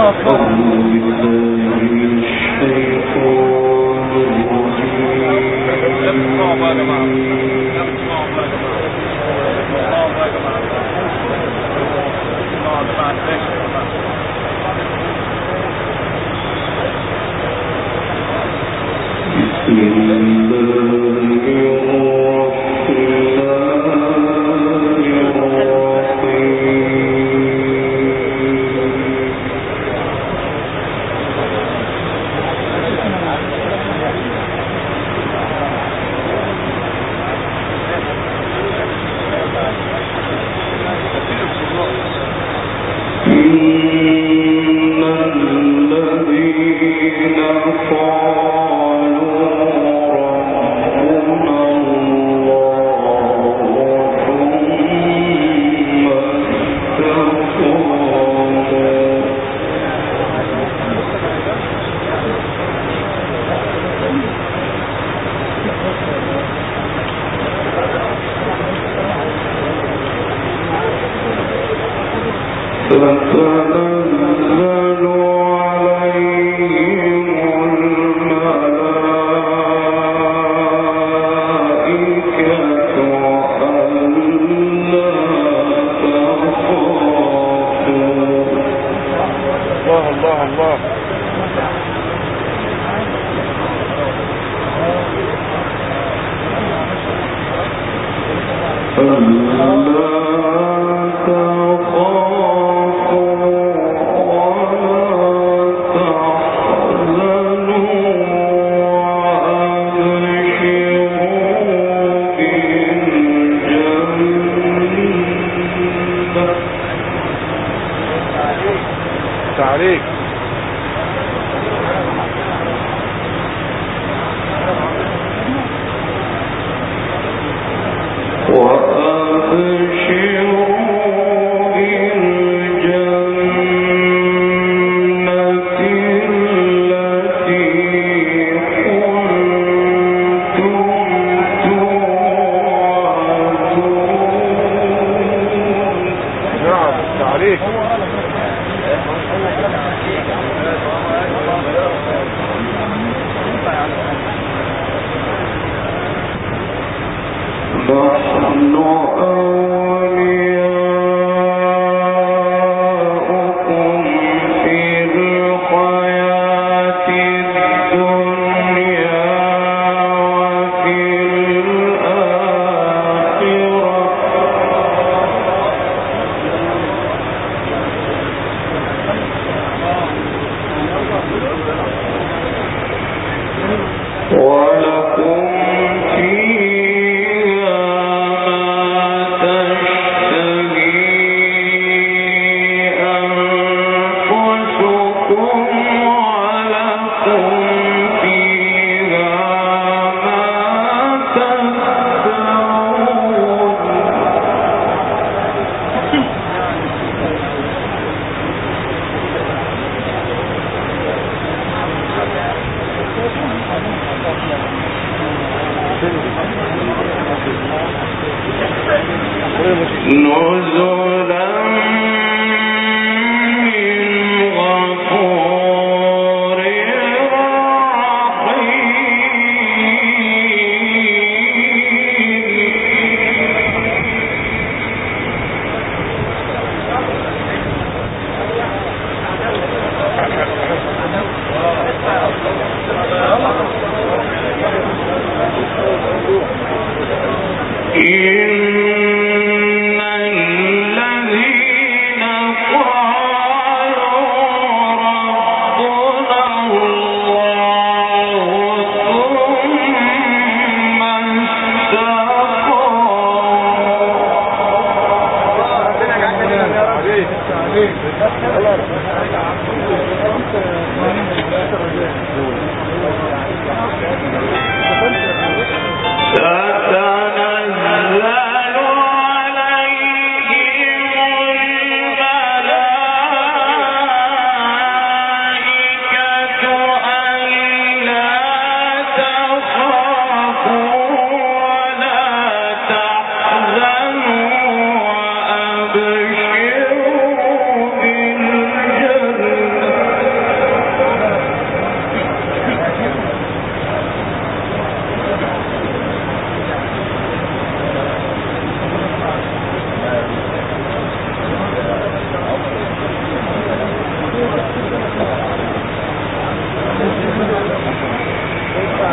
تتنزل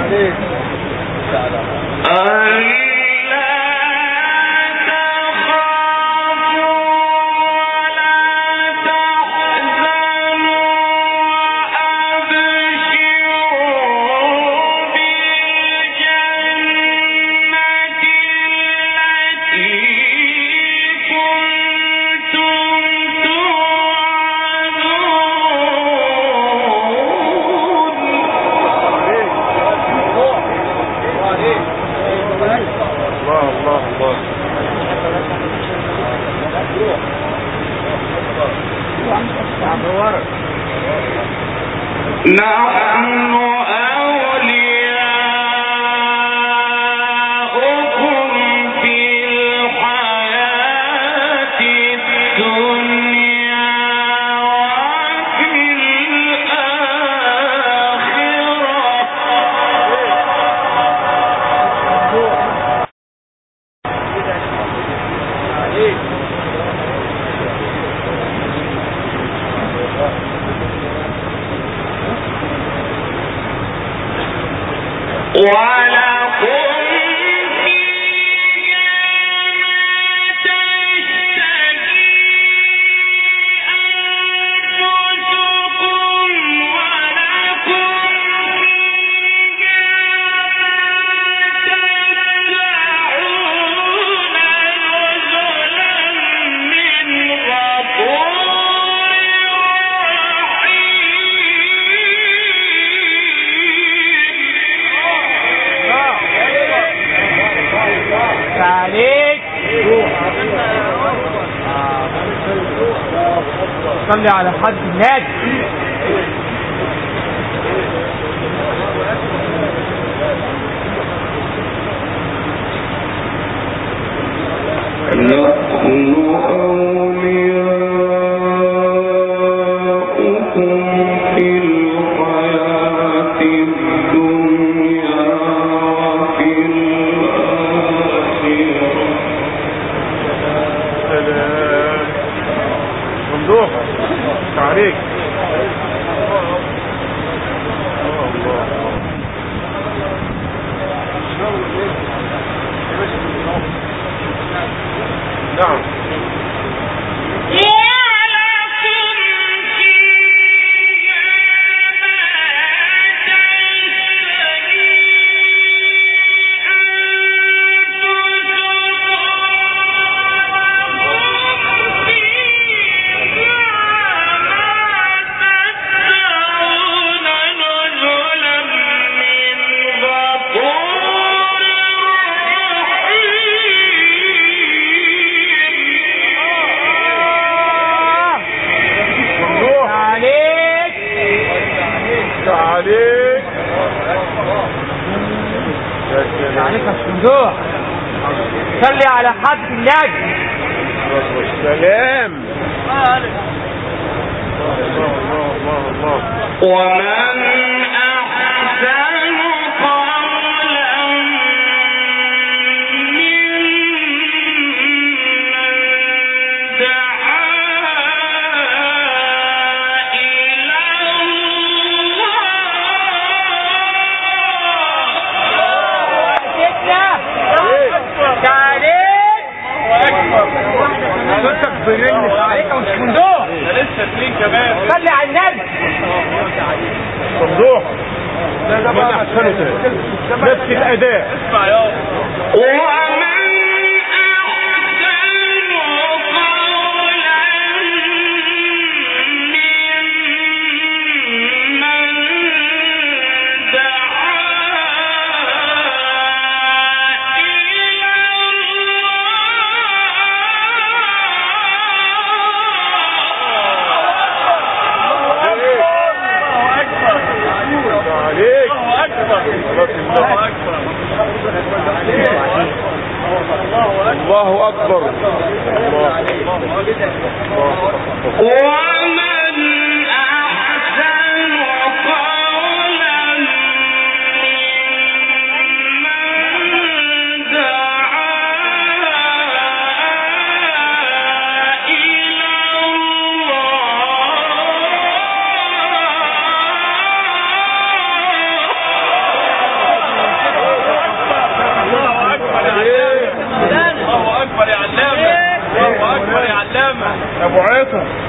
صلي على حد النادي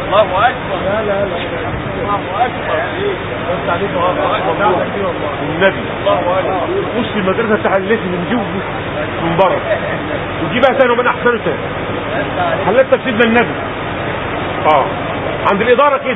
الله اكبر لا لا لا الله اكبر النبي خش المدرسه تعلمت من جوه من بره وجيبها ثاني ومن احسن ثاني حلت سيدنا النبي اه عند الاداره كده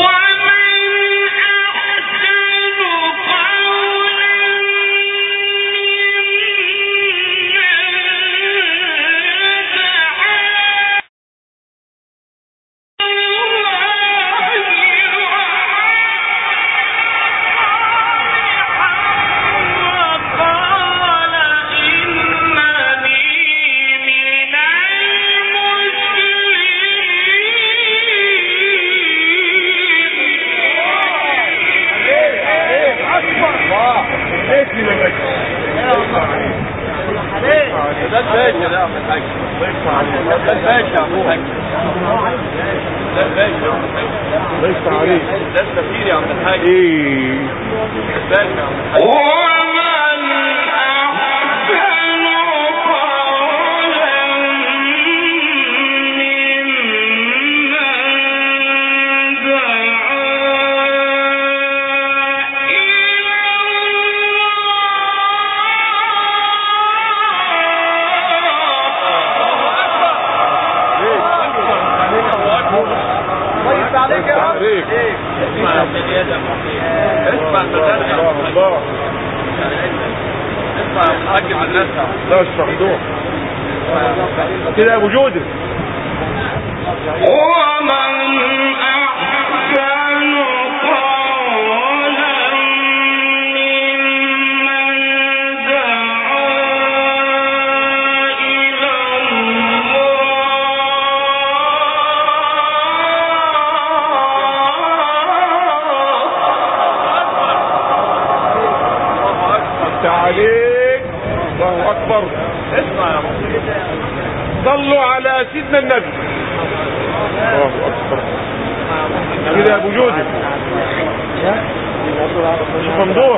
ده الباشا ده يا عم الحاج ده الباشا يا عم الحاج ده الباشا يا عم الحاج الله يفتح عليك ده السفير يا عم الحاج ايه الباشا يا عم الحاج عليك اسمع يا سيدي ادم اسمع المدرسه يا عم الله الحاج الله اسمع يا حاج المدرسه لا اشرح دوح كده يا ابو جوده الله اكبر انت عليك الله اكبر اسمع يا عم صلوا على سيدنا النبي الله اكبر كده يا ابو جوده شوف ممدوح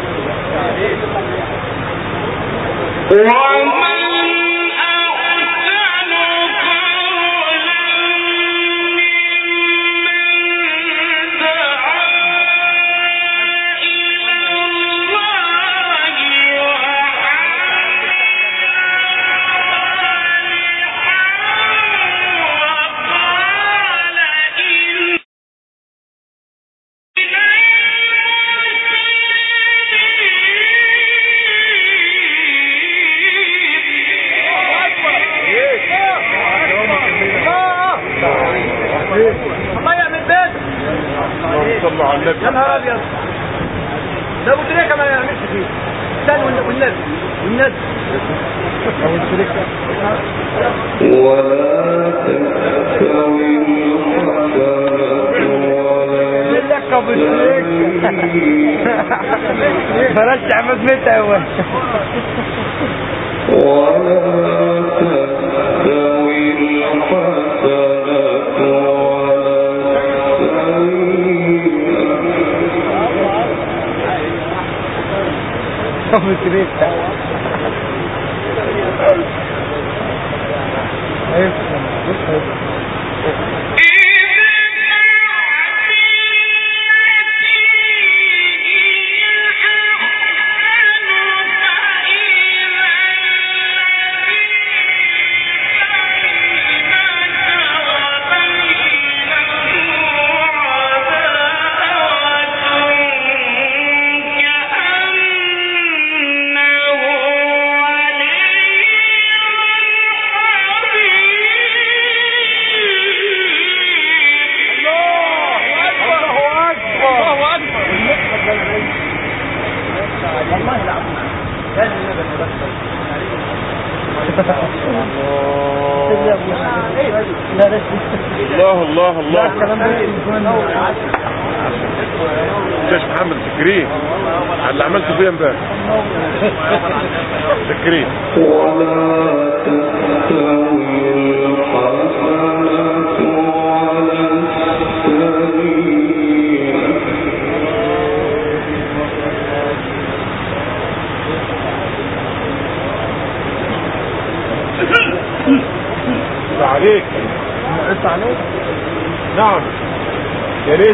الله يعمل بيت اللهم صل على النبي يا نهار ابيض ده ابو تريكه ما يعملش فيه استنى والنبي والنبي والنبي ولا تستوي الحسنة لك ابو تريكه بلاش عمد متى اول ولا تستوي الحسنة ولا السيئة ابو تريكه الله اكبر والله العظيم لازم النبي لا لا الله الله الله الكلام ده شيخ محمد فكرين على اللي عملته فيا امبارح فكرين ولا تستوي الحسنة ولا السيئة ده عليك قلت عليك نعم يا ريت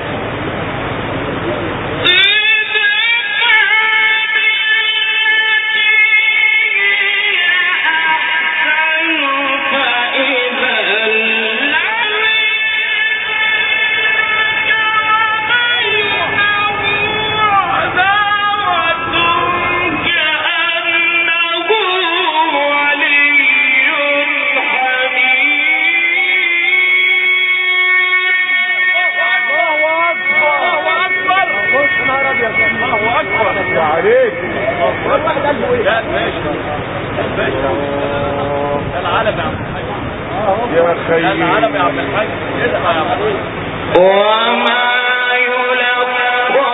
الله اكبر بص نهار ابيض الله اكبر يا عليك واحد قلبه ايه لا الباشا الباشا ده العالم يا عم الحاج يا ده خيي العالم يا عم الحاج اسمع يا عم الحاج وما يلقاها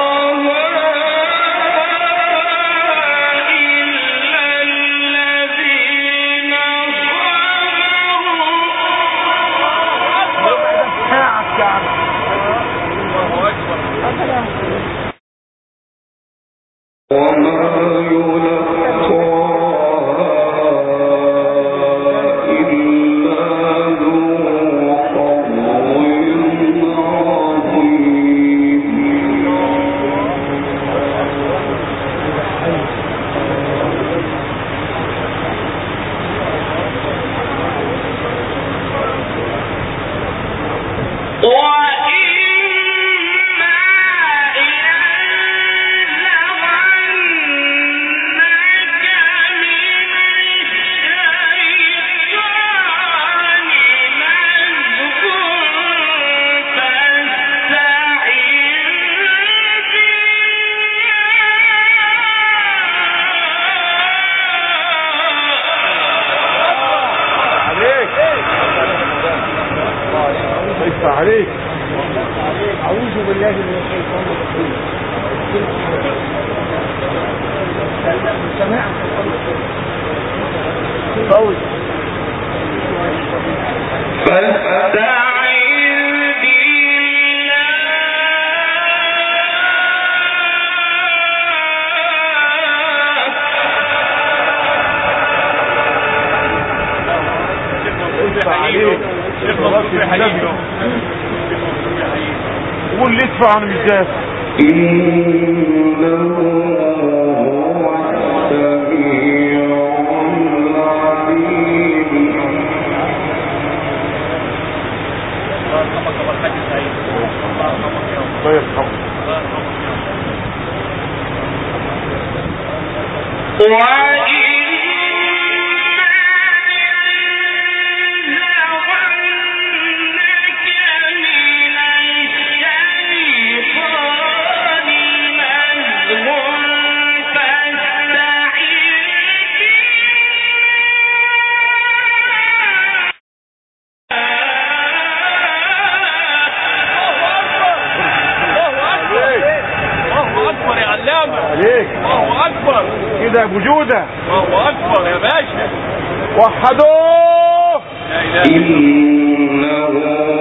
إلا الذين صبروا ساعة يا عم الله اكبر وما يلقاها إلا ذو حظ عليك أعوذ بالله من الشيطان الرجيم سمعت قول فاستعذ عليك قول لي ادفع عن مزاج إنه هو السميع العليم الله يرحمه الله اكبر يا علامه عليك الله اكبر كده يا ابو جوده الله اكبر يا باشا وحدوه لا اله إنه